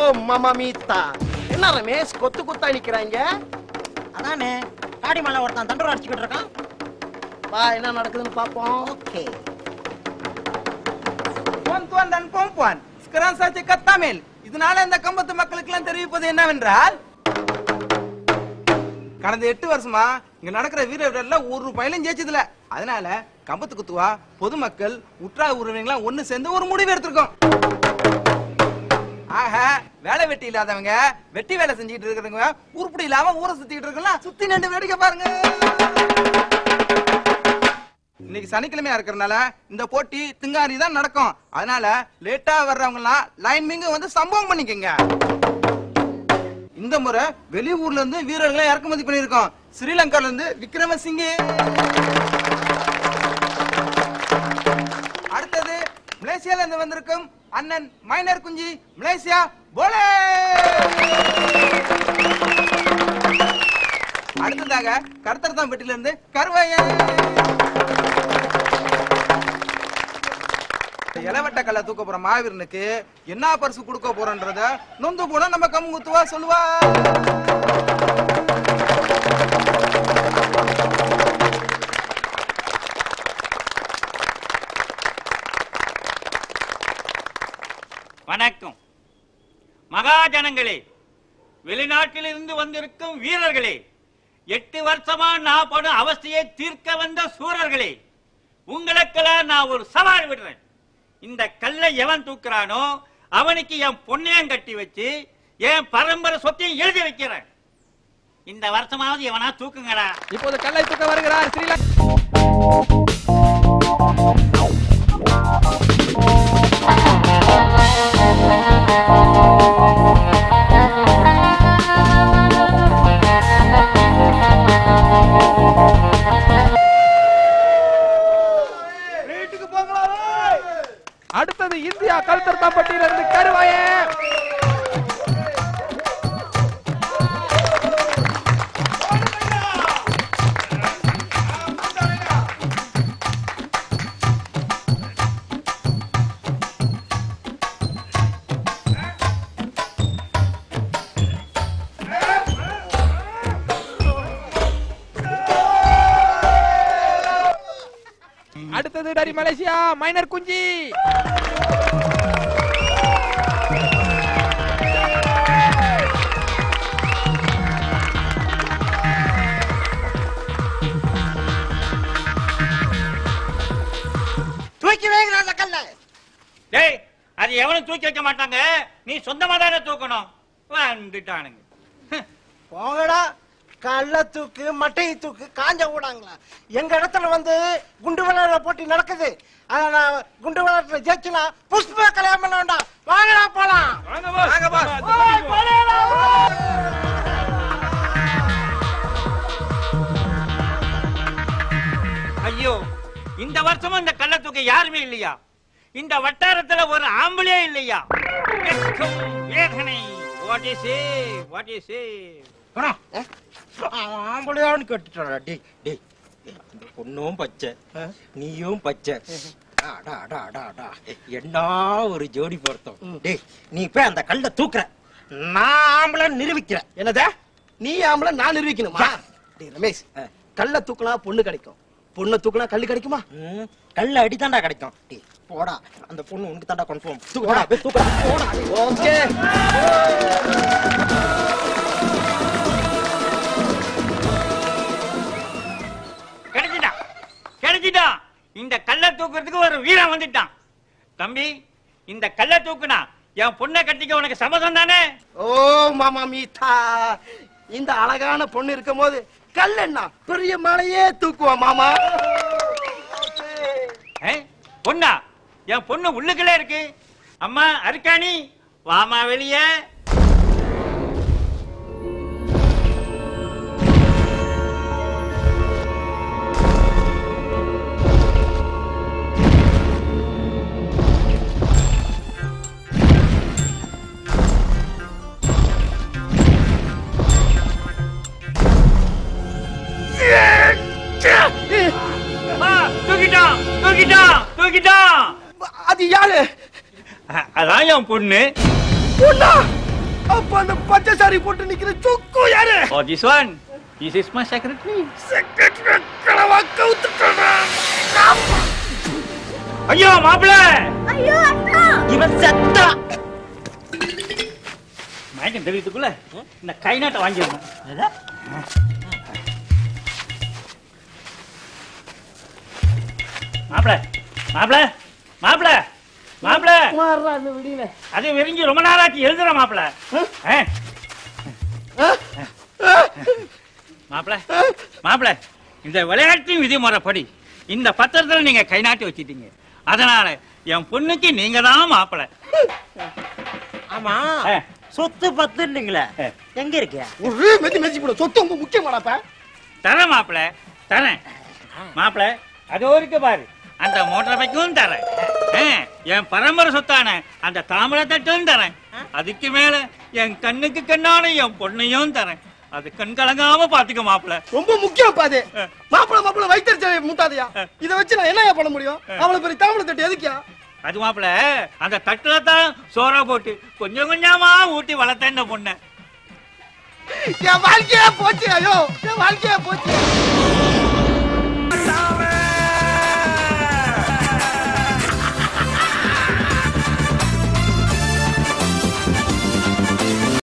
மாமா மீத்தா என்ன ரமேஷ் கொத்து கொத்தா நிக்கிறாங்க அதானே காடி மலை ஒருத்தன் தண்டூர் அடிச்சுக்கிட்டு இருக்கான் வா என்ன நடக்குதுன்னு பாப்போம் okay Tuan-tuan dan puan-puan, sekarang saya cakap Tamil. இதனால இந்த கம்பத்து மக்களுக்கெல்லாம் தெரிவிப்பது என்னவென்றால் கடந்த எட்டு வருஷமா இங்க நடக்கிற வீர விளையாட்டுல ஒரு பயிலும் ஜெயிச்சதுல அதனால கம்பத்து குத்துவா பொதுமக்கள் உற்றார் உறவினர்களாம் ஒண்ணு சேர்ந்து ஒரு முடிவு எடுத்திருக்கோம் ஆக வேலை வெட்டி இல்லாதவங்க வெட்டி வேலை செஞ்சுட்டு இருக்கிறவங்க உருப்படி இல்லாம ஊரை சுத்திட்டு இருக்கலாம் சுத்தி நின்று வேடிக்கை பாருங்க இன்னைக்கு சனிக்கிழமையா இருக்கிறனால இந்த போட்டி திங்காரி தான் நடக்கும் அதனால லேட்டா வர்றவங்க எல்லாம் லைன் மிங்க வந்து சம்பவம் பண்ணிக்கங்க இந்த முறை வெளியூர்ல இருந்து வீரர்களை இறக்குமதி பண்ணிருக்கோம் ஸ்ரீலங்கால இருந்து விக்ரமசிங்கே அடுத்தது மலேசியால இருந்து வந்திருக்கும் அண்ணன் மைனர் குஞ்சி மலேசியா போலே அடுத்ததாக கருத்தர்தாம்பட்டில இருந்து கருவையன் இளவட்ட கல்ல தூக்க போற மாவீரனுக்கு என்ன பரிசு கொடுக்க போறன்றத நொந்து போனா நம்ம கம்முத்துவா சொல்லுவா வணக்கம் மகாஜனங்களே வெளிநாட்டிலிருந்து வந்திருக்கும் வீரர்களே எட்டு வருஷமா நான் படும் அவஸ்தையை தீர்க்க வந்த சூரர்களே உங்களுக்கெல்லாம் நான் ஒரு சவால் விடுறேன் இந்த கல்லை எவன் தூக்குறானோ அவனுக்கு என் பொண்ணையும் கட்டி வச்சு என் பரம்பரை சொத்தையும் எழுதி வைக்கிறேன் இந்த வருஷமாவது எவனா தூக்குங்கடா இப்போது கல்லை தூக்க வருகிறார் ஸ்ரீலங்கா அடுத்தது இந்தியா கல்தர்த்தாம்பட்டியிலிருந்து கருவாயே அடுத்தது டரி மலேசியா மைனர் குஞ்சி தூக்கி வைங்கிற அந்த கல்ல டேய் அது எவனும் தூக்கி வைக்க மாட்டாங்க நீ சொந்தமா தானே தூக்கணும் வந்துட்டானுங்க ஹ். போங்கடா கள்ள தூக்கு மட்டை தூக்கு காஞ்ச ஊடாங்களா எங்க இடத்துல வந்து குண்டு விளையாட போட்டி நடக்குது ஆனா நான் குண்டு விளையாட்டுல ஜெயிச்சுனா புஷ்ப கல்யாணம் பண்ண வேண்டாம் வாங்கடா போலாம் வாங்க boss. ஐயோ இந்த வருஷமும் இந்த கள்ள தூக்க யாருமே இல்லையா இந்த வட்டாரத்துல ஒரு ஆம்பளே இல்லையா வெட்கம், வேதனை வாட் இஸ் வாட் இஸ் ஆம்பளையான்னு கேட்டுட்டாடா டேய் டேய் இந்த பொண்ணும் பச்சை நீயும் பச்சை அடா அடா அடா அடா என்ன ஒரு ஜோடி பொருத்தம் டேய் நீ போய் அந்த கல்ல தூக்குற நான் ஆம்பளை நிரூபிக்கிறேன் என்னதா நீ ஆம்பளை நான் நிரூபிக்கணுமா டேய் ரமேஷ் ஆ. கள்ள தூக்குனா பொண்ணு கிடைக்கும் பொண்ணை தூக்குனா கல்லு கிடைக்குமா ம், கல்ல அடித்தாண்டா கிடைக்கும் டேய் போடா அந்த பொண்ணு உனக்கு தாண்டா கன்ஃபார்ம் போடா போய் தூக்குடா போடா ஓகே கிடைச்சிட்டான் கிடைச்சிட்டான் இந்த கள்ள தூக்குறதுக்கு ஒரு வீரன் வந்துட்டான் தம்பி இந்த கள்ள தூக்குனா என் பொண்ணை கட்டிக்க உனக்கு சம்மதம் தானே ஓ மாமா மீதா இந்த அழகான பொண்ணு இருக்கும் போது கல்லண்ணா பெரிய மலையே தூக்குவா மாமா ஏ, பொண்ணா என் பொண்ணு உள்ளுக்குள்ளே இருக்கு அம்மா அருக்காணி வாமா வெளியே அம்மா, தூக்கிட்டான் தூக்கிட்டான் தூக்கிட்டான் அது யாரு அ- அதான் என் பொண்ணு பொண்ணா அப்ப அந்த பச்சை சாரி போட்டு நிக்கிற சுக்கு யாரு Oh, this one. This is my secretary. Secretary களவா கவுத்துட்டானா ஐயோ மாப்பிள்ள இவன் செத்தா மயக்கம் தெரிவித்துக்குள்ள இந்த கை நாட்டை வாங்கிடணும் மாப்பிள மாப்பிள மாப்பிள மாப்பிள அது விரிஞ்சு ரொம்ப நாளாச்சு எழுதுற மாப்பிள மாப்பிள மாப்பிள இந்த விளையாட்டின் விதிமுறைப்படி இந்த பத்திரத்துல நீங்க கை நாட்டி வச்சிட்டீங்க அதனால என் பொண்ணுக்கு நீங்க தான் மாப்பிள ஆமா ஆ. சொத்து பத்துன்னீங்களே ஆ. எங்க இருக்கியா ஒரு மெதி மெதி போட சொத்து ரொம்ப முக்கியமாடாப்ப தரேன் மாப்பிள தரேன் மாப்பிள அது இருக்கு பாரு அந்த மோட்டார் பைக்கும் தரேன் ஆ, என் பரம்பரை சொத்தான அந்த தாமரை தட்டும் தரேன் அதுக்கு மேல என் கண்ணுக்கு கண்ணான என் பொண்ணையும் தரேன் அது கண் கலங்காம பாத்துக்க மாப்பிள ரொம்ப முக்கியம் பாது மாப்பிள மாப்பிள வைத்தறிச்ச முட்டாதையா இத வச்சு நான் என்னையா பண்ண முடியும் அவ்வளவு பெரிய தாமரை தட்டு எதுக்கியா அது மாப்பிள அந்த தட்டுல தான் சோறா போட்டு கொஞ்சம் கொஞ்சமா ஊட்டி வளர்த்தேன் இந்த பொண்ணை என் வாழ்க்கையே போச்சு ஐயோ என் வாழ்க்கையே போச்சு